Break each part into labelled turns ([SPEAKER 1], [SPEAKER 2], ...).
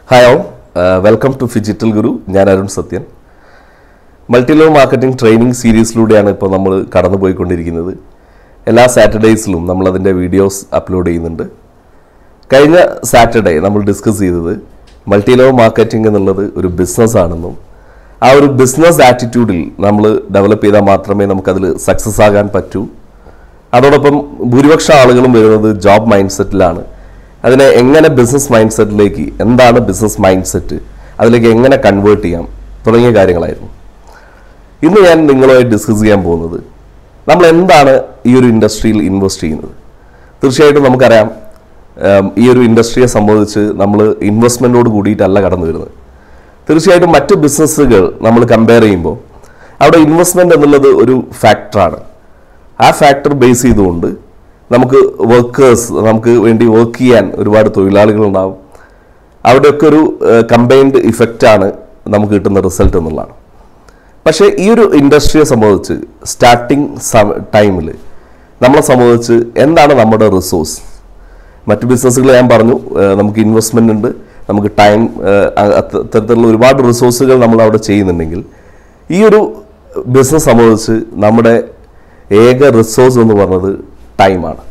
[SPEAKER 1] hi all welcome to phygital Guru ഞാൻ Arun Sathyan multi level marketing training സീരീസിലൂടെയാണ് ഇപ്പോൾ നമ്മൾ കടന്നു പോയിക്കൊണ്ടിരിക്കുന്നത് എല്ലാ സാറ്റർഡേയ്സിലും നമ്മൾ അതിൻ്റെ വീഡിയോസ് അപ്ലോഡ് ചെയ്യുന്നുണ്ട് കഴിഞ്ഞ സാറ്റർഡേ നമ്മൾ ഡിസ്കസ് ചെയ്തത് മൾട്ടി ലെവൽ മാർക്കറ്റിംഗ് എന്നുള്ളത് ഒരു ബിസിനസ് ആണെന്നും ആ ഒരു ബിസിനസ് ആറ്റിറ്റ്യൂഡിൽ നമ്മൾ ഡെവലപ്പ് ചെയ്താൽ മാത്രമേ നമുക്കതിൽ സക്സസ് ആകാൻ പറ്റൂ അതോടൊപ്പം ഭൂരിപക്ഷം ആളുകളും വരുന്നത് ജോബ് മൈൻഡ് സെറ്റിലാണ് അതിനെ എങ്ങനെ ബിസിനസ് മൈൻഡ് സെറ്റിലേക്ക് എന്താണ് ബിസിനസ് മൈൻഡ് സെറ്റ് അതിലേക്ക് എങ്ങനെ കൺവേർട്ട് ചെയ്യാം തുടങ്ങിയ കാര്യങ്ങളായിരുന്നു ഇന്ന് ഞാൻ നിങ്ങളുമായി ഡിസ്കസ് ചെയ്യാൻ പോകുന്നത് നമ്മൾ എന്താണ് ഈ ഒരു ഇൻഡസ്ട്രിയിൽ ഇൻവെസ്റ്റ് ചെയ്യുന്നത് തീർച്ചയായിട്ടും നമുക്കറിയാം ഉം, ഈ ഒരു ഇൻഡസ്ട്രിയെ സംബന്ധിച്ച് നമ്മൾ ഇൻവെസ്റ്റ്മെൻറ്റോട് കൂടിയിട്ടല്ല കടന്നു വരുന്നത് തീർച്ചയായിട്ടും മറ്റ് ബിസിനസ്സുകൾ നമ്മൾ കമ്പയർ ചെയ്യുമ്പോൾ അവിടെ ഇൻവെസ്റ്റ്മെൻറ്റ് എന്നുള്ളത് ഒരു ഫാക്ടറാണ് ആ ഫാക്ടർ ബേസ് ചെയ്തുകൊണ്ട് നമുക്ക് വർക്കേഴ്സ് നമുക്ക് വേണ്ടി വർക്ക് ചെയ്യാൻ ഒരുപാട് തൊഴിലാളികളുണ്ടാവും അവിടെയൊക്കെ ഒരു കമ്പൈൻഡ് ഇഫക്റ്റാണ് നമുക്ക് കിട്ടുന്ന റിസൾട്ട് എന്നുള്ളതാണ് പക്ഷേ ഈ ഒരു ഇൻഡസ്ട്രിയെ സംബന്ധിച്ച് സ്റ്റാർട്ടിങ് ടൈമിൽ നമ്മളെ സംബന്ധിച്ച് എന്താണ് നമ്മുടെ റിസോഴ്സ് മറ്റ് ബിസിനസ്സുകൾ ഞാൻ പറഞ്ഞു ഏഹ് നമുക്ക് ഇൻവെസ്റ്റ്മെൻ്റ് ഉണ്ട് നമുക്ക് ടൈം അത്തരത്തിലുള്ള ഒരുപാട് റിസോഴ്സുകൾ നമ്മൾ അവിടെ ചെയ്യുന്നുണ്ടെങ്കിൽ ഈ ഒരു ബിസിനസ് സംബന്ധിച്ച് നമ്മുടെ ഏക റിസോഴ്സ് എന്ന് പറയുന്നത് ടൈമാണ്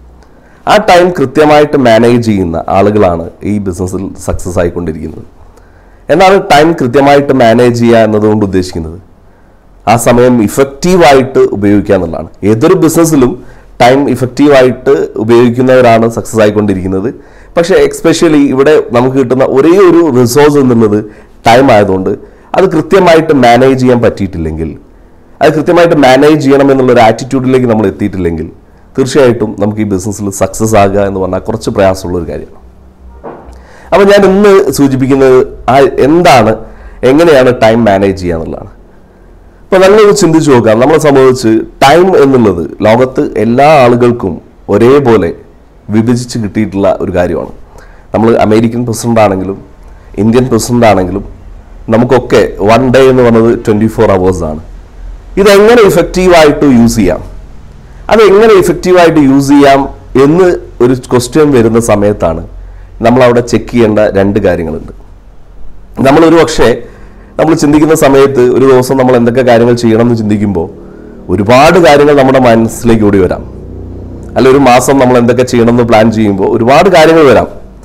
[SPEAKER 1] ആ ടൈം കൃത്യമായിട്ട് മാനേജ് ചെയ്യുന്ന ആളുകളാണ് ഈ ബിസിനസ്സിൽ സക്സസ് ആയിക്കൊണ്ടിരിക്കുന്നത് എന്താണ് ടൈം കൃത്യമായിട്ട് മാനേജ് ചെയ്യുക എന്നതുകൊണ്ട് ഉദ്ദേശിക്കുന്നത് ആ സമയം ഇഫക്റ്റീവായിട്ട് ഉപയോഗിക്കുക എന്നുള്ളതാണ് ഏതൊരു ബിസിനസ്സിലും ടൈം ഇഫക്റ്റീവായിട്ട് ഉപയോഗിക്കുന്നവരാണ് സക്സസ് ആയിക്കൊണ്ടിരിക്കുന്നത് പക്ഷേ എക്സ്പെഷ്യലി ഇവിടെ നമുക്ക് കിട്ടുന്ന ഒരേ ഒരു റിസോഴ്സ് എന്നുള്ളത് ടൈം ആയതുകൊണ്ട് അത് കൃത്യമായിട്ട് മാനേജ് ചെയ്യാൻ പറ്റിയിട്ടില്ലെങ്കിൽ അത് കൃത്യമായിട്ട് മാനേജ് ചെയ്യണം എന്നുള്ള ഒരു ആറ്റിറ്റ്യൂഡിലേക്ക് നമ്മൾ എത്തിയിട്ടില്ലെങ്കിൽ തീർച്ചയായിട്ടും നമുക്ക് ഈ ബിസിനസ്സിൽ സക്സസ് ആകുക എന്ന് പറഞ്ഞാൽ കുറച്ച് പ്രയാസമുള്ള ഒരു കാര്യമാണ് അപ്പോൾ ഞാൻ ഇന്ന് സൂചിപ്പിക്കുന്നത് ആ എന്താണ് എങ്ങനെയാണ് ടൈം മാനേജ് ചെയ്യുക എന്നുള്ളതാണ് ഇപ്പോൾ നമ്മളൊന്ന് ചിന്തിച്ചു നോക്കാം നമ്മളെ സംബന്ധിച്ച് ടൈം എന്നുള്ളത് ലോകത്ത് എല്ലാ ആളുകൾക്കും ഒരേപോലെ വിഭജിച്ച് കിട്ടിയിട്ടുള്ള ഒരു കാര്യമാണ് നമ്മൾ അമേരിക്കൻ പ്രസിഡന്റ് ആണെങ്കിലും ഇന്ത്യൻ പ്രസിഡന്റ് ആണെങ്കിലും നമുക്കൊക്കെ വൺ ഡേ എന്ന് പറയുന്നത് ട്വൻറ്റി ഫോർ ആണ് ഇതെങ്ങനെ ഇഫക്റ്റീവായിട്ട് യൂസ് ചെയ്യാം അത് എങ്ങനെ ഇഫക്റ്റീവായിട്ട് യൂസ് ചെയ്യാം എന്ന് ഒരു ക്വസ്റ്റ്യൻ വരുന്ന സമയത്താണ് നമ്മളവിടെ ചെക്ക് ചെയ്യേണ്ട രണ്ട് കാര്യങ്ങളുണ്ട് നമ്മളൊരു പക്ഷേ നമ്മൾ ചിന്തിക്കുന്ന സമയത്ത് ഒരു ദിവസം നമ്മൾ എന്തൊക്കെ കാര്യങ്ങൾ ചെയ്യണം എന്ന് ചിന്തിക്കുമ്പോൾ ഒരുപാട് കാര്യങ്ങൾ നമ്മുടെ മനസ്സിലേക്ക് ഓടി വരാം അല്ല ഒരു മാസം നമ്മൾ എന്തൊക്കെ ചെയ്യണം എന്ന് പ്ലാൻ ചെയ്യുമ്പോൾ ഒരുപാട് കാര്യങ്ങൾ വരാം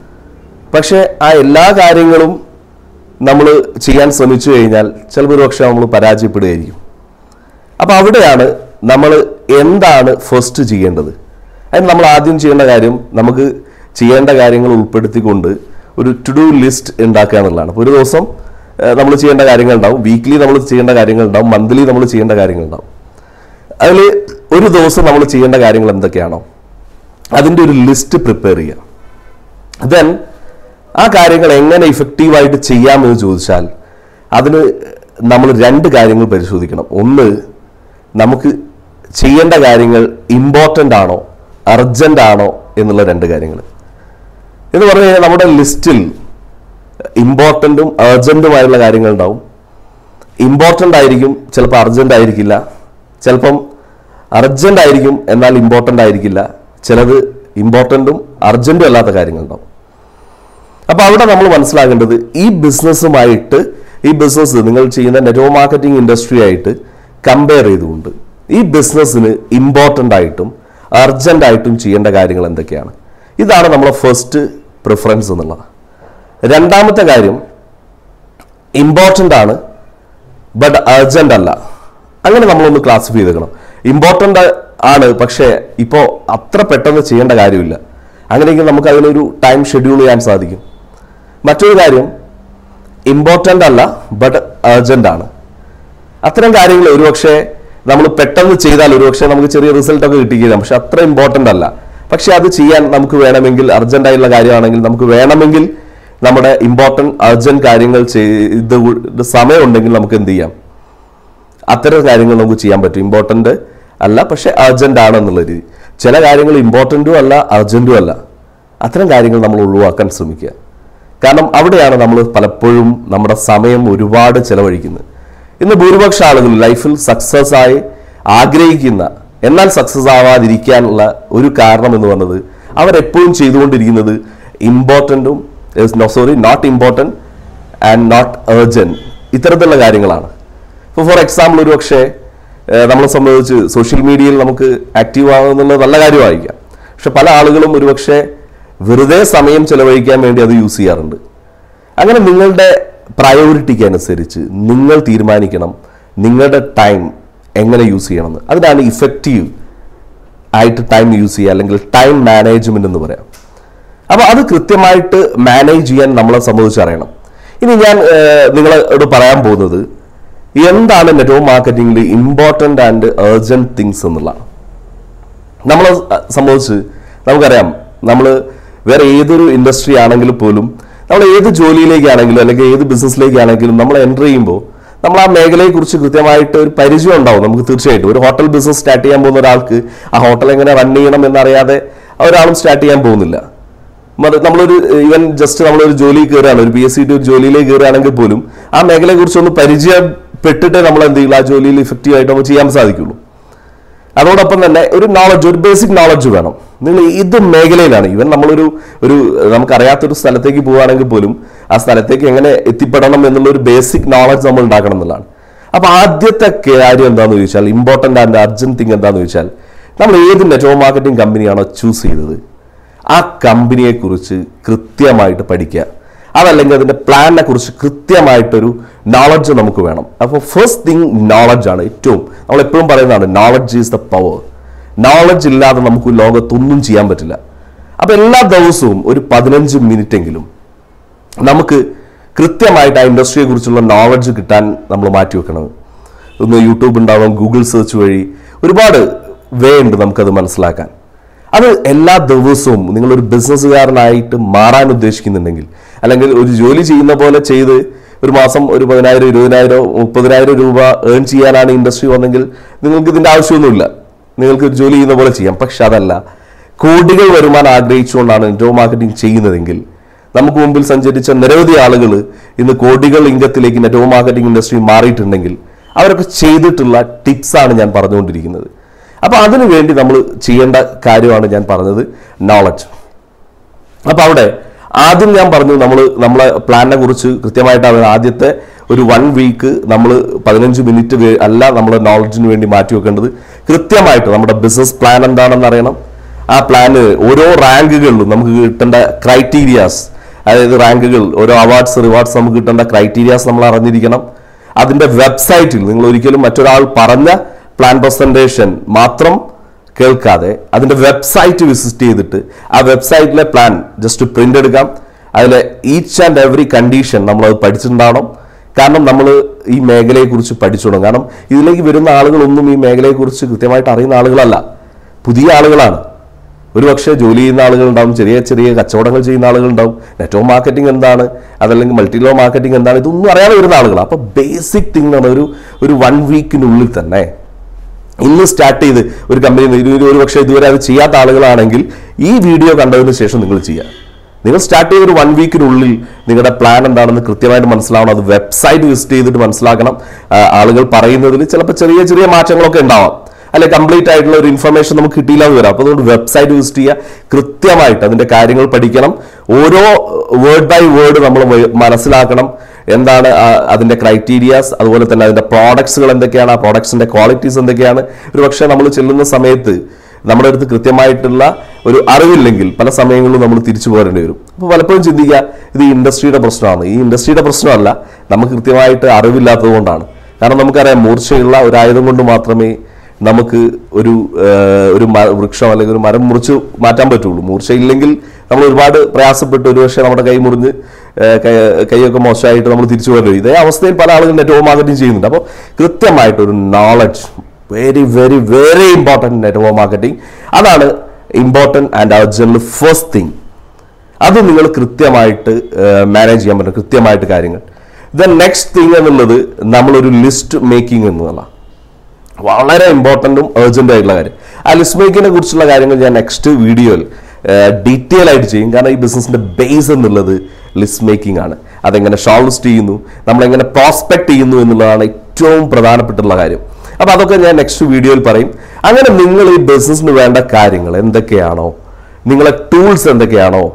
[SPEAKER 1] പക്ഷേ ആ എല്ലാ കാര്യങ്ങളും നമ്മൾ ചെയ്യാൻ ശ്രമിച്ചു കഴിഞ്ഞാൽ ചിലപ്പോൾ ഒരു പക്ഷേ നമ്മൾ പരാജയപ്പെടുകയായിരിക്കും അപ്പോൾ അവിടെയാണ് നമ്മൾ എന്താണ് ഫസ്റ്റ് ചെയ്യേണ്ടത് അതിന് നമ്മൾ ആദ്യം ചെയ്യേണ്ട കാര്യം നമുക്ക് ചെയ്യേണ്ട കാര്യങ്ങൾ ഉൾപ്പെടുത്തിക്കൊണ്ട് ഒരു ടു ഡു ലിസ്റ്റ് ഉണ്ടാക്കുക എന്നുള്ളതാണ് അപ്പോൾ ഒരു ദിവസം നമ്മൾ ചെയ്യേണ്ട കാര്യങ്ങൾ ഉണ്ടാവും വീക്ക്ലി നമ്മൾ ചെയ്യേണ്ട കാര്യങ്ങൾ ഉണ്ടാവും മന്ത്ലി നമ്മൾ ചെയ്യേണ്ട കാര്യങ്ങൾ ഉണ്ടാവും അതിൽ ഒരു ദിവസം നമ്മൾ ചെയ്യേണ്ട കാര്യങ്ങൾ എന്തൊക്കെയാണോ അതിൻ്റെ ഒരു ലിസ്റ്റ് പ്രിപ്പയർ ചെയ്യുക ദെൻ ആ കാര്യങ്ങൾ എങ്ങനെ ഇഫക്റ്റീവായിട്ട് ചെയ്യാമെന്ന് ചോദിച്ചാൽ അതിന് നമ്മൾ രണ്ട് കാര്യങ്ങൾ പരിശോധിക്കണം ഒന്ന് നമുക്ക് ചെയ്യേണ്ട കാര്യങ്ങൾ ഇമ്പോർട്ടൻ്റ് ആണോ അർജൻ്റ് ആണോ എന്നുള്ള രണ്ട് കാര്യങ്ങൾ എന്ന് പറഞ്ഞു കഴിഞ്ഞാൽ നമ്മുടെ ലിസ്റ്റിൽ ഇമ്പോർട്ടൻറ്റും അർജൻറ്റുമായുള്ള കാര്യങ്ങൾ ഉണ്ടാവും ഇമ്പോർട്ടൻ്റ് ആയിരിക്കും ചിലപ്പോൾ അർജൻ്റ് ആയിരിക്കില്ല ചിലപ്പം അർജൻ്റ് ആയിരിക്കും എന്നാൽ ഇമ്പോർട്ടൻ്റ് ആയിരിക്കില്ല ചിലത് ഇമ്പോർട്ടൻറ്റും അർജൻറ്റും അല്ലാത്ത കാര്യങ്ങളുണ്ടാവും അപ്പോൾ അവിടെ നമ്മൾ മനസ്സിലാക്കേണ്ടത് ഈ ബിസിനസ്സുമായിട്ട് ഈ ബിസിനസ് നിങ്ങൾ ചെയ്യുന്ന നെറ്റ്വർക്ക് മാർക്കറ്റിംഗ് ഇൻഡസ്ട്രി ആയിട്ട് കമ്പയർ ചെയ്തുകൊണ്ട് ഈ ബിസിനസ്സിന് ഇമ്പോർട്ടൻ്റ് ആയിട്ടും അർജൻ്റ് ആയിട്ടും ചെയ്യേണ്ട കാര്യങ്ങൾ എന്തൊക്കെയാണ് ഇതാണ് നമ്മളെ ഫസ്റ്റ് പ്രിഫറൻസ് എന്നുള്ളത് രണ്ടാമത്തെ കാര്യം ഇമ്പോർട്ടൻ്റ് ആണ് ബട്ട് അർജൻ്റ് അല്ല അങ്ങനെ നമ്മളൊന്ന് ക്ലാസിഫൈ ചെയ്തേക്കണം ഇമ്പോർട്ടൻ്റ് ആണ് പക്ഷേ ഇപ്പോൾ അത്ര പെട്ടെന്ന് ചെയ്യേണ്ട കാര്യമില്ല അങ്ങനെയെങ്കിൽ നമുക്ക് അതിനൊരു ടൈം ഷെഡ്യൂൾ ചെയ്യാൻ സാധിക്കും മറ്റൊരു കാര്യം ഇമ്പോർട്ടൻ്റ് അല്ല ബട്ട് അർജൻ്റ് ആണ് അത്തരം കാര്യങ്ങൾ ഒരുപക്ഷെ നമ്മൾ പെട്ടെന്ന് ചെയ്താൽ ഒരുപക്ഷെ നമുക്ക് ചെറിയ റിസൾട്ട് ഒക്കെ കിട്ടിക്കാം പക്ഷെ അത്ര ഇമ്പോർട്ടൻ്റ് അല്ല പക്ഷെ അത് ചെയ്യാൻ നമുക്ക് വേണമെങ്കിൽ അർജന്റ് ആയിട്ടുള്ള കാര്യമാണെങ്കിൽ നമുക്ക് വേണമെങ്കിൽ നമ്മുടെ ഇമ്പോർട്ടൻ്റ് അർജന്റ് കാര്യങ്ങൾ ചെയ്ത് കൊണ്ട് സമയമുണ്ടെങ്കിൽ നമുക്ക് എന്ത് ചെയ്യാം അത്തരം കാര്യങ്ങൾ നമുക്ക് ചെയ്യാൻ പറ്റും ഇമ്പോർട്ടൻ്റ് അല്ല പക്ഷെ അർജന്റ് ആണ് എന്നുള്ള രീതി ചില കാര്യങ്ങൾ ഇമ്പോർട്ടൻറ്റും അല്ല അർജന്റും അല്ല അത്തരം കാര്യങ്ങൾ നമ്മൾ ഒഴിവാക്കാൻ ശ്രമിക്കുക കാരണം അവിടെയാണ് നമ്മൾ പലപ്പോഴും നമ്മുടെ സമയം ഒരുപാട് ചെലവഴിക്കുന്നത് ഇന്ന് ഭൂരിപക്ഷ ആളുകൾ ലൈഫിൽ സക്സസ് ആയി ആഗ്രഹിക്കുന്ന എന്നാൽ സക്സസ് ആവാതിരിക്കാനുള്ള ഒരു കാരണം എന്ന് പറഞ്ഞത് അവരെപ്പോഴും ചെയ്തുകൊണ്ടിരിക്കുന്നത് ഇമ്പോർട്ടൻറ്റും no sorry not important and not urgent ഇത്തരത്തിലുള്ള കാര്യങ്ങളാണ് ഇപ്പോൾ ഫോർ എക്സാമ്പിൾ ഒരു പക്ഷേ ഏഹ്, നമ്മളെ സംബന്ധിച്ച് സോഷ്യൽ മീഡിയയിൽ നമുക്ക് ആക്റ്റീവ് ആകുന്നുള്ളത് നല്ല കാര്യമായിരിക്കാം പക്ഷെ പല ആളുകളും ഒരുപക്ഷെ വെറുതെ സമയം ചെലവഴിക്കാൻ വേണ്ടി അത് യൂസ് ചെയ്യാറുണ്ട് അങ്ങനെ നിങ്ങളുടെ പ്രയോറിറ്റിക്ക് അനുസരിച്ച് നിങ്ങൾ തീരുമാനിക്കണം നിങ്ങളുടെ ടൈം എങ്ങനെ യൂസ് ചെയ്യണമെന്ന് അതിനാണ് ഇഫക്റ്റീവ് ആയിട്ട് ടൈം യൂസ് ചെയ്യുക അല്ലെങ്കിൽ ടൈം മാനേജ്മെന്റ് എന്ന് പറയാം അപ്പോൾ അത് കൃത്യമായിട്ട് മാനേജ് ചെയ്യാൻ നമ്മളെ സംബന്ധിച്ച് അറിയണം ഇനി ഞാൻ ഏഹ്, നിങ്ങളോട് പറയാൻ പോകുന്നത് എന്താണ് നെറ്റ്വർക്ക് മാർക്കറ്റിംഗിൽ ഇമ്പോർട്ടൻ്റ് ആൻഡ് ഏർജൻറ്റ് തിങ്സ് എന്നുള്ളതാണ് നമ്മളെ സംബന്ധിച്ച് നമുക്കറിയാം നമ്മൾ വേറെ ഏതൊരു ഇൻഡസ്ട്രി ആണെങ്കിൽ പോലും നമ്മൾ ഏത് ജോലിയിലേക്കാണെങ്കിലും അല്ലെങ്കിൽ ഏത് ബിസിനസ്സിലേക്കാണെങ്കിലും നമ്മൾ എൻ്റർ ചെയ്യുമ്പോൾ നമ്മൾ ആ മേഖലയെക്കുറിച്ച് കൃത്യമായിട്ട് ഒരു പരിചയം ഉണ്ടാവും നമുക്ക് തീർച്ചയായിട്ടും ഒരു ഹോട്ടൽ ബിസിനസ് സ്റ്റാർട്ട് ചെയ്യാൻ പോകുന്ന ഒരാൾക്ക് ആ ഹോട്ടൽ എങ്ങനെ റൺ ചെയ്യണം എന്നറിയാതെ ഒരാളും സ്റ്റാർട്ട് ചെയ്യാൻ പോകുന്നില്ല മറി- നമ്മളൊരു ഈവൻ ജസ്റ്റ് നമ്മളൊരു ജോലി കയറുകയാണ് ഒരു പി എസ് സി ഒരു ജോലിയിലേക്ക് കയറുകയാണെങ്കിൽ പോലും ആ മേഖലയെക്കുറിച്ച് ഒന്ന് പരിചയപ്പെട്ടിട്ടേ നമ്മൾ എന്ത് ചെയ്യുള്ളൂ ആ ജോലിയിൽ ഇഫക്റ്റീവ് ആയിട്ട് നമുക്ക് ചെയ്യാൻ സാധിക്കുള്ളൂ അതോടൊപ്പം തന്നെ ഒരു നോളജ് ഒരു ബേസിക് നോളജ് വേണം നിങ്ങൾ ഏത് മേഖലയിലാണ് ഈവൻ നമ്മളൊരു ഒരു നമുക്കറിയാത്തൊരു സ്ഥലത്തേക്ക് പോവുകയാണെങ്കിൽ പോലും ആ സ്ഥലത്തേക്ക് എങ്ങനെ എത്തിപ്പെടണം എന്നുള്ള ഒരു ബേസിക് നോളജ് നമ്മൾ ഉണ്ടാക്കണം എന്നുള്ളതാണ് അപ്പൊ ആദ്യത്തെ കാര്യം എന്താണെന്ന് ചോദിച്ചാൽ ഇമ്പോർട്ടൻ്റ് ആൻഡ് അർജന്റ് തിങ് എന്താണെന്ന് ചോദിച്ചാൽ നമ്മൾ ഏത് നെറ്റ്വർക്ക് മാർക്കറ്റിംഗ് കമ്പനിയാണോ ചൂസ് ചെയ്തത് ആ കമ്പനിയെക്കുറിച്ച് കൃത്യമായിട്ട് പഠിക്കുക അതല്ലെങ്കിൽ അതിന്റെ പ്ലാനിനെ കുറിച്ച് കൃത്യമായിട്ടൊരു നോളജ് നമുക്ക് വേണം അപ്പോൾ ഫസ്റ്റ് തിങ് നോളജ് ആണ് ഏറ്റവും നമ്മൾ എപ്പോഴും പറയുന്നതാണ് knowledge is the power knowledge ഇല്ലാതെ നമുക്ക് ലോകത്തൊന്നും ചെയ്യാൻ പറ്റില്ല അപ്പൊ എല്ലാ ദിവസവും ഒരു പതിനഞ്ച് മിനിറ്റ് എങ്കിലും നമുക്ക് കൃത്യമായിട്ട് ആ ഇൻഡസ്ട്രിയെ കുറിച്ചുള്ള നോളജ് കിട്ടാൻ നമ്മൾ മാറ്റി വെക്കണം ഒന്ന് യൂട്യൂബ് ഉണ്ടാവാം ഗൂഗിൾ സെർച്ച് വഴി ഒരുപാട് വേ ഉണ്ട് നമുക്കത് മനസ്സിലാക്കാൻ അത് എല്ലാ ദിവസവും നിങ്ങളൊരു ബിസിനസ്സുകാരനായിട്ട് മാറാൻ ഉദ്ദേശിക്കുന്നുണ്ടെങ്കിൽ അല്ലെങ്കിൽ ഒരു ജോലി ചെയ്യുന്ന പോലെ ചെയ്ത് ഒരു മാസം ഒരു പതിനായിരം ഇരുപതിനായിരം മുപ്പതിനായിരം രൂപ ഏൺ ചെയ്യാനാണ് ഇൻഡസ്ട്രി വന്നെങ്കിൽ നിങ്ങൾക്ക് ഇതിന്റെ ആവശ്യമൊന്നുമില്ല നിങ്ങൾക്ക് ഒരു ജോലി ചെയ്യുന്ന പോലെ ചെയ്യാം പക്ഷെ അതല്ല കോടികൾ വരുമാനം ആഗ്രഹിച്ചുകൊണ്ടാണ് നെറ്റ്വർക്ക് മാർക്കറ്റിംഗ് ചെയ്യുന്നതെങ്കിൽ നമുക്ക് മുമ്പിൽ സഞ്ചരിച്ച നിരവധി ആളുകൾ ഇന്ന് കോടികൾ ഇംഗത്തിലേക്ക് നെറ്റ്വർക്ക് മാർക്കറ്റിംഗ് ഇൻഡസ്ട്രി മാറിയിട്ടുണ്ടെങ്കിൽ അവരൊക്കെ ചെയ്തിട്ടുള്ള ടിപ്സ് ആണ് ഞാൻ പറഞ്ഞുകൊണ്ടിരിക്കുന്നത് അപ്പോൾ അതിനു വേണ്ടി നമ്മൾ ചെയ്യേണ്ട കാര്യമാണ് ഞാൻ പറഞ്ഞത് നോളജ് അപ്പൊ അവിടെ ആദ്യം ഞാൻ പറഞ്ഞു നമ്മൾ നമ്മളെ പ്ലാനിനെ കുറിച്ച് കൃത്യമായിട്ട് അവർ ആദ്യത്തെ ഒരു വൺ വീക്ക് നമ്മൾ പതിനഞ്ച് മിനിറ്റ് വേ- അല്ല നമ്മുടെ നോളജിന് വേണ്ടി മാറ്റി വെക്കേണ്ടത് കൃത്യമായിട്ട് നമ്മുടെ ബിസിനസ് പ്ലാൻ എന്താണെന്ന് അറിയണം ആ പ്ലാന് ഓരോ റാങ്കുകളിലും നമുക്ക് കിട്ടേണ്ട ക്രൈറ്റീരിയാസ് അതായത് റാങ്കുകൾ ഓരോ അവാർഡ്സ് റിവാർഡ്സ് നമുക്ക് കിട്ടേണ്ട ക്രൈറ്റീരിയാസ് നമ്മൾ അറിഞ്ഞിരിക്കണം അതിന്റെ വെബ്സൈറ്റിൽ നിങ്ങൾ ഒരിക്കലും മറ്റൊരാൾ പറഞ്ഞ പ്ലാൻ പ്രസന്റേഷൻ മാത്രം കേൾക്കാതെ അതിന്റെ വെബ്സൈറ്റ് വിസിറ്റ് ചെയ്തിട്ട് ആ വെബ്സൈറ്റിലെ പ്ലാൻ ജസ്റ്റ് പ്രിന്റ് എടുക്കാം അതിലെ ഈച്ച് ആൻഡ് എവറി കണ്ടീഷൻ നമ്മൾ അത് പഠിച്ചിട്ടുണ്ടാവണം കാരണം നമ്മൾ ഈ മേഖലയെക്കുറിച്ച് പഠിച്ചോണം കാരണം ഇതിലേക്ക് വരുന്ന ആളുകളൊന്നും ഈ മേഖലയെക്കുറിച്ച് കൃത്യമായിട്ട് അറിയുന്ന ആളുകളല്ല പുതിയ ആളുകളാണ് ഒരു പക്ഷേ ജോലി ചെയ്യുന്ന ആളുകളുണ്ടാവും ചെറിയ ചെറിയ കച്ചവടങ്ങൾ ചെയ്യുന്ന ആളുകളുണ്ടാവും നെറ്റ്വർക്ക് മാർക്കറ്റിംഗ് എന്താണ് അതല്ലെങ്കിൽ മൾട്ടി ലോ മാർക്കറ്റിംഗ് എന്താണ് ഇതൊന്നും അറിയാതെ വരുന്ന ആളുകളാണ് അപ്പോൾ ബേസിക് തിങ് ആണ് ഒരു ഒരു വൺ വീക്കിനുള്ളിൽ തന്നെ ഇന്ന് സ്റ്റാർട്ട് ചെയ്ത് ഒരു കമ്പനി ഒരു പക്ഷേ ഇതുവരെ അത് ചെയ്യാത്ത ആളുകളാണെങ്കിൽ ഈ വീഡിയോ കണ്ടതിന് ശേഷം നിങ്ങൾ ചെയ്യുക നിങ്ങൾ സ്റ്റാർട്ട് ചെയ്ത ഒരു വൺ വീക്കിനുള്ളിൽ നിങ്ങളുടെ പ്ലാൻ എന്താണെന്ന് കൃത്യമായിട്ട് മനസ്സിലാവണം അത് വെബ്സൈറ്റ് വിസിറ്റ് ചെയ്തിട്ട് മനസ്സിലാക്കണം ആ, ആളുകൾ പറയുന്നതിൽ ചിലപ്പോൾ ചെറിയ ചെറിയ മാറ്റങ്ങളൊക്കെ ഉണ്ടാവാം അല്ലെ കംപ്ലീറ്റ് ആയിട്ടുള്ള ഒരു ഇൻഫർമേഷൻ നമുക്ക് കിട്ടിയില്ല എന്ന് വരാം അപ്പോൾ അതുകൊണ്ട് വെബ്സൈറ്റ് വിസിറ്റ് ചെയ്യുക കൃത്യമായിട്ട് അതിന്റെ കാര്യങ്ങൾ പഠിക്കണം ഓരോ വേർഡ് ബൈ വേർഡ് നമ്മൾ മനസ്സിലാക്കണം എന്താണ് ആ അതിന്റെ ക്രൈറ്റീരിയാസ് അതുപോലെ തന്നെ അതിന്റെ പ്രോഡക്ട്സുകൾ എന്തൊക്കെയാണ് ആ പ്രോഡക്ട്സിന്റെ ക്വാളിറ്റീസ് എന്തൊക്കെയാണ് ഒരു പക്ഷേ നമ്മൾ ചെല്ലുന്ന സമയത്ത് നമ്മുടെ അടുത്ത് കൃത്യമായിട്ടുള്ള ഒരു അറിവില്ലെങ്കിൽ പല സമയങ്ങളിലും നമ്മൾ തിരിച്ചു പോരേണ്ടി വരും അപ്പോൾ പലപ്പോഴും ചിന്തിക്കുക ഇത് ഈ ഇൻഡസ്ട്രിയുടെ പ്രശ്നമാണ് ഈ ഇൻഡസ്ട്രിയുടെ പ്രശ്നമല്ല നമുക്ക് കൃത്യമായിട്ട് അറിവില്ലാത്തത് കൊണ്ടാണ് കാരണം നമുക്കറിയാം മൂർച്ചയുള്ള ഒരു ആയുധം കൊണ്ട് മാത്രമേ നമുക്ക് ഒരു ആ, ഒരു മ- വൃക്ഷം അല്ലെങ്കിൽ ഒരു മരം മുറിച്ച് മാറ്റാൻ പറ്റുള്ളൂ മൂർച്ചയില്ലെങ്കിൽ നമ്മൾ ഒരുപാട് പ്രയാസപ്പെട്ട് ഒരുപക്ഷെ നമ്മുടെ കൈ മുറിഞ്ഞ് ആ, കൈ- കൈയൊക്കെ മോശമായിട്ട് നമ്മൾ തിരിച്ചു പോരും ഇതേ അവസ്ഥയിൽ പല ആളുകളും നെറ്റ്വർക്ക് മാർക്കറ്റിംഗ് ചെയ്യുന്നുണ്ട് അപ്പോൾ കൃത്യമായിട്ട് ഒരു knowledge very very very important network marketing അതാണ് important and urgent first thing അത് നിങ്ങൾ കൃത്യമായിട്ട് മാനേജ് ചെയ്യാൻ പറ്റും കൃത്യമായിട്ട് കാര്യങ്ങൾ ദ നെക്സ്റ്റ് തിങ് എന്നുള്ളത് നമ്മളൊരു ലിസ്റ്റ് മേക്കിംഗ് എന്നുള്ള വളരെ ഇമ്പോർട്ടൻറ്റും ഏർജന്റ് ആയിട്ടുള്ള കാര്യം ആ ലിസ്റ്റ് മേക്കിങ്ങിനെ കുറിച്ചുള്ള കാര്യങ്ങൾ ഞാൻ നെക്സ്റ്റ് വീഡിയോയിൽ ഡീറ്റെയിൽ ആയിട്ട് ചെയ്യും കാരണം ഈ ബിസിനസിന്റെ ബേസ് എന്നുള്ളത് ലിസ്റ്റ് മേക്കിംഗ് ആണ് അതെങ്ങനെ ഷോർട്ട് ലിസ്റ്റ് ചെയ്യുന്നു നമ്മളെങ്ങനെ പ്രോസ്പെക്ട് ചെയ്യുന്നു എന്നുള്ളതാണ് ഏറ്റവും പ്രധാനപ്പെട്ടുള്ള കാര്യം അപ്പൊ അതൊക്കെ ഞാൻ നെക്സ്റ്റ് വീഡിയോയിൽ പറയും അങ്ങനെ നിങ്ങൾ ഈ ബിസിനസ്സിന് വേണ്ട കാര്യങ്ങൾ എന്തൊക്കെയാണോ നിങ്ങളെ ടൂൾസ് എന്തൊക്കെയാണോ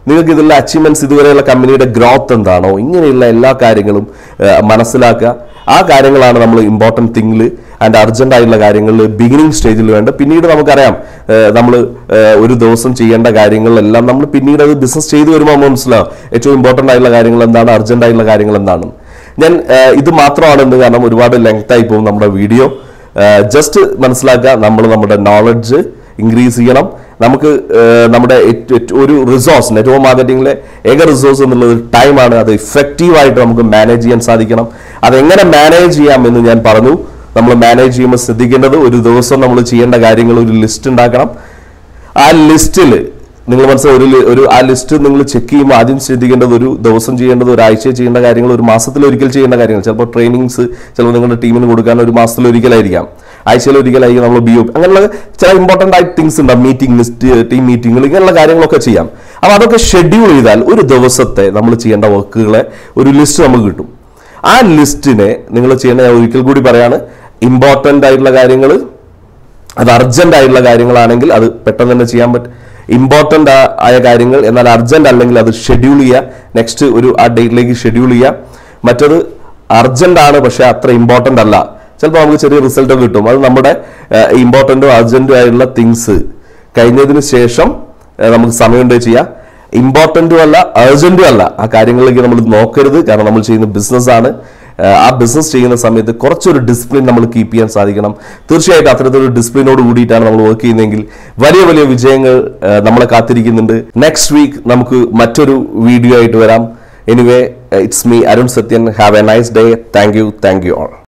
[SPEAKER 1] നിങ്ങൾക്ക് ഇതിലുള്ള അച്ചീവ്മെന്റ്സ് ഇതുവരെയുള്ള കമ്പനിയുടെ ഗ്രോത്ത് എന്താണോ ഇങ്ങനെയുള്ള എല്ലാ കാര്യങ്ങളും ഏഹ്, മനസ്സിലാക്കുക ആ കാര്യങ്ങളാണ് നമ്മൾ ഇമ്പോർട്ടൻറ്റ് തിങ്ങിൽ ആൻഡ് അർജന്റ് ആയിട്ടുള്ള കാര്യങ്ങളിൽ ബിഗിനിങ് സ്റ്റേജിൽ വേണ്ട പിന്നീട് നമുക്കറിയാം നമ്മൾ ഒരു ദിവസം ചെയ്യേണ്ട കാര്യങ്ങളെല്ലാം നമ്മൾ പിന്നീട് അത് ബിസിനസ് ചെയ്തു വരുമ്പോൾ മനസ്സിലാവും ഏറ്റവും ഇമ്പോർട്ടൻ്റ് ആയിട്ടുള്ള കാര്യങ്ങൾ എന്താണ് അർജന്റ് ആയിട്ടുള്ള കാര്യങ്ങൾ എന്താണ് ഞാൻ ഏഹ്, ഇത് മാത്രമാണെന്ന് കാരണം ഒരുപാട് ലെങ്ത് ആയി പോകും നമ്മുടെ വീഡിയോ ജസ്റ്റ് മനസ്സിലാക്കുക നമ്മൾ നമ്മുടെ നോളജ് ഇൻക്രീസ് ചെയ്യണം നമുക്ക് ഏഹ്, നമ്മുടെ ഏറ്റ- ഏറ്റ- ഒരു റിസോഴ്സ് നെറ്റ്വർക്ക് മാർക്കറ്റിംഗിലെ ഏക റിസോഴ്സ് എന്നുള്ളത് ടൈമാണ് അത് ഇഫക്റ്റീവായിട്ട് നമുക്ക് മാനേജ് ചെയ്യാൻ സാധിക്കണം അതെങ്ങനെ മാനേജ് ചെയ്യാം എന്ന് ഞാൻ പറഞ്ഞു നമ്മൾ മാനേജ് ചെയ്യുമ്പോൾ ശ്രദ്ധിക്കേണ്ടത് ഒരു ദിവസം നമ്മൾ ചെയ്യേണ്ട കാര്യങ്ങൾ ഒരു ലിസ്റ്റ് ഉണ്ടാക്കണം ആ ലിസ്റ്റിൽ നിങ്ങൾ മനസ്സിലായി ഒരു ലി- ഒരു ആ ലിസ്റ്റ് നിങ്ങൾ ചെക്ക് ചെയ്യുമ്പോൾ ആദ്യം ശ്രദ്ധിക്കേണ്ടത് ഒരു ദിവസം ചെയ്യേണ്ടത് ഒരാഴ്ച ചെയ്യേണ്ട കാര്യങ്ങൾ ഒരു മാസത്തിൽ ഒരിക്കൽ ചെയ്യേണ്ട കാര്യങ്ങൾ ചിലപ്പോൾ ട്രെയിനിങ്സ് ചിലപ്പോൾ നിങ്ങളുടെ ടീമിന് കൊടുക്കാൻ ഒരു മാസത്തിൽ ഒരിക്കലായിരിക്കാം ആഴ്ചയിൽ ഒരിക്കലായിരിക്കും നമ്മൾ ബി ഒ അങ്ങനെയുള്ള ചില ഇമ്പോർട്ടൻ്റ് ആയിട്ട് തിങ്സ് ഉണ്ടാവും മീറ്റിംഗ് ലിസ്റ്റ് ടീം മീറ്റിംഗുകൾ ഇങ്ങനെയുള്ള കാര്യങ്ങളൊക്കെ ചെയ്യാം അപ്പോൾ അതൊക്കെ ഷെഡ്യൂൾ ചെയ്താൽ ഒരു ദിവസത്തെ നമ്മൾ ചെയ്യേണ്ട വർക്കുകളെ ഒരു ലിസ്റ്റ് നമുക്ക് കിട്ടും ആ ലിസ്റ്റിനെ നിങ്ങൾ ചെയ്യേണ്ട ഞാൻ ഒരിക്കൽ കൂടി പറയാണ് ഇമ്പോർട്ടൻ്റ് ആയിട്ടുള്ള കാര്യങ്ങൾ അത് അർജന്റ് ആയിട്ടുള്ള കാര്യങ്ങളാണെങ്കിൽ അത് പെട്ടെന്ന് തന്നെ ചെയ്യാൻ പറ്റും ഇമ്പോർട്ടൻ്റ് ആയ കാര്യങ്ങൾ എന്നാൽ അർജന്റ് അല്ലെങ്കിൽ അത് ഷെഡ്യൂൾ ചെയ്യുക നെക്സ്റ്റ് ഒരു ആ ഡേറ്റിലേക്ക് ഷെഡ്യൂൾ ചെയ്യുക മറ്റത് അർജന്റ് ആണ് പക്ഷെ അത്ര ഇമ്പോർട്ടൻ്റ് അല്ല ചിലപ്പോൾ നമുക്ക് ചെറിയ റിസൾട്ട് കിട്ടും അത് നമ്മുടെ ഇമ്പോർട്ടൻറ്റും അർജന്റും ആയിട്ടുള്ള തിങ്സ് കഴിഞ്ഞതിന് ശേഷം ഏഹ്, നമുക്ക് സമയമുണ്ട് ചെയ്യാം ഇമ്പോർട്ടൻറ്റും അല്ല അർജന്റും അല്ല ആ കാര്യങ്ങളിലേക്ക് നമ്മൾ നോക്കരുത് കാരണം നമ്മൾ ചെയ്യുന്ന ബിസിനസ് ആണ് ഏഹ്, ആ ബിസിനസ് ചെയ്യുന്ന സമയത്ത് കുറച്ചൊരു ഡിസിപ്ലിൻ നമ്മൾ കീപ്പ് ചെയ്യാൻ സാധിക്കണം തീർച്ചയായിട്ടും അത്തരത്തിലൊരു ഡിസിപ്ലിനോട് കൂടിയിട്ടാണ് നമ്മൾ വർക്ക് ചെയ്യുന്നതെങ്കിൽ വലിയ വലിയ വിജയങ്ങൾ ഏഹ്, നമ്മളെ കാത്തിരിക്കുന്നുണ്ട് നെക്സ്റ്റ് വീക്ക് നമുക്ക് മറ്റൊരു വീഡിയോ ആയിട്ട് വരാം anyway it's me Arun Sathyan have a nice day thank you thank you all